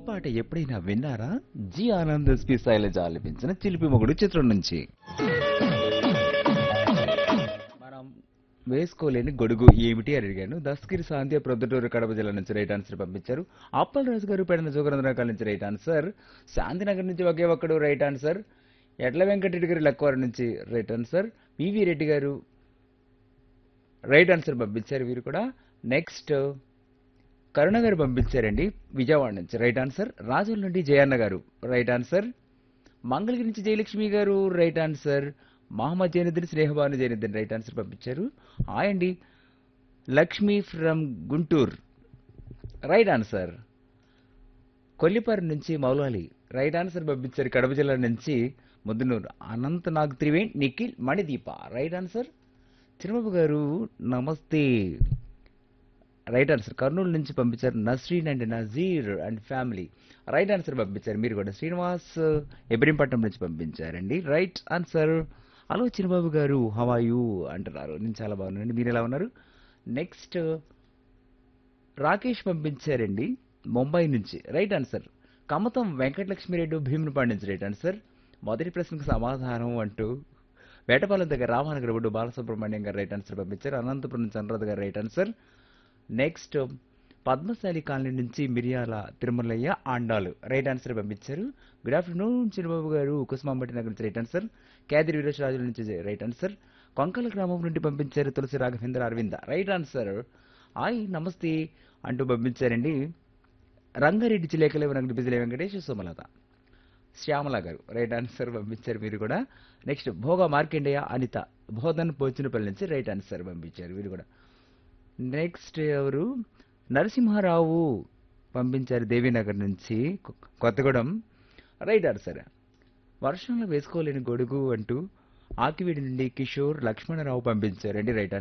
పాట ఎప్పుడైనా విన్నారా జి ఆనంద్ ఎస్పి శైలజ ఆలపించిన చిలిపి మొగుడు చిత్రం నుంచి మనం వేసుకోలేని గొడుగు ఏమిటి అని అడిగాను దస్కిరి సాంధ్య ప్రొద్దుటూరు కడప జిల్లా నుంచి రైట్ ఆన్సర్ పంపించారు అప్పల్ రాజు గారు పెడన జోగరంధ్రకాల నుంచి రైట్ ఆన్సర్ శాంతినగర్ నుంచి ఒకే ఒక్కడు రైట్ ఆన్సర్ ఎడ్ల వెంకటరెడ్డి గారు లక్కవారి నుంచి రైట్ ఆన్సర్ పివి రెడ్డి గారు రైట్ ఆన్సర్ పంపించారు వీరు కూడా నెక్స్ట్ కరుణ గారు పంపించారండి విజయవాడ నుంచి రైట్ ఆన్సర్ రాజుల నుండి జయన్న గారు రైట్ ఆన్సర్ మంగళగిరి నుంచి Jayalakshmi garu right answer Mohammed Zainuddin Snehabhanu Zainuddin right answer పంపించారు హాయ్ అండి Lakshmi from Guntur right answer Kollipara నుంచి మౌలాలి రైట్ ఆన్సర్ పంపించారు కడప జిల్లా నుంచి ముద్దునూరు అనంత్ నాగ్ త్రివేణ్ నిఖిల్ మణిదీప రైట్ ఆన్సర్ చిరుబాబు గారు నమస్తే రైట్ ఆన్సర్ కర్నూలు నుంచి పంపించారు Nasreen and Nazeer and family right answer పంపించారు మీరు కూడా శ్రీనివాస్ ఎబ్రింపట్నం నుంచి పంపించారండి రైట్ ఆన్సర్ హలో చిరుబాబు గారు హవాయు అంటున్నారు నేను చాలా బాగున్నానండి మీరు ఎలా ఉన్నారు నెక్స్ట్ రాకేష్ పంపించారండి ముంబై నుంచి రైట్ ఆన్సర్ కమతం వెంకటలక్ష్మిరెడ్డి భీమునిపాడు నుంచి రైట్ ఆన్సర్ మొదటి ప్రశ్నకు సమాధానం అంటూ వేటపాలెం దగ్గర రామానగర్ బొడ్డు బాలసుబ్రహ్మణ్యం గారు రైట్ ఆన్సర్ పంపించారు అనంతపురం నుంచి Anuradha garu right answer next Padmasali colony నుంచి మిరియాల తిరుమలయ్య ఆండాలు రైట్ ఆన్సర్ పంపించారు గుడ్ ఆఫ్టర్నూన్ చిరుబాబు గారు కుసుమాంబటి నగర్ నుంచి రైట్ ఆన్సర్ కేదిరి వీరేశ్వరాజుల నుంచి రైట్ ఆన్సర్ కొంకల గ్రామం నుండి పంపించారు Tulasi Raghavendra Aravinda right answer hi నమస్తే అంటూ పంపించారండి రంగారెడ్డి చిలేకలే నగర బిజిలే వెంకటేష్ సుమలత శ్యామల గారు రైట్ ఆన్సర్ పంపించారు మీరు కూడా నెక్స్ట్ భోగ మార్కండేయ అనిత బోధన్ పోచినపల్లి నుంచి రైట్ ఆన్సర్ పంపించారు వీరు కూడా నెక్స్ట్ ఎవరు నరసింహారావు పంపించారు దేవీనగర్ నుంచి కొ- కొత్తగూడెం రైట్ ఆన్సర్ వర్షంలో వేసుకోలేని గొడుగు అంటూ ఆకివీడి నుండి కిషోర్ లక్ష్మణరావు పంపించారండి రైట్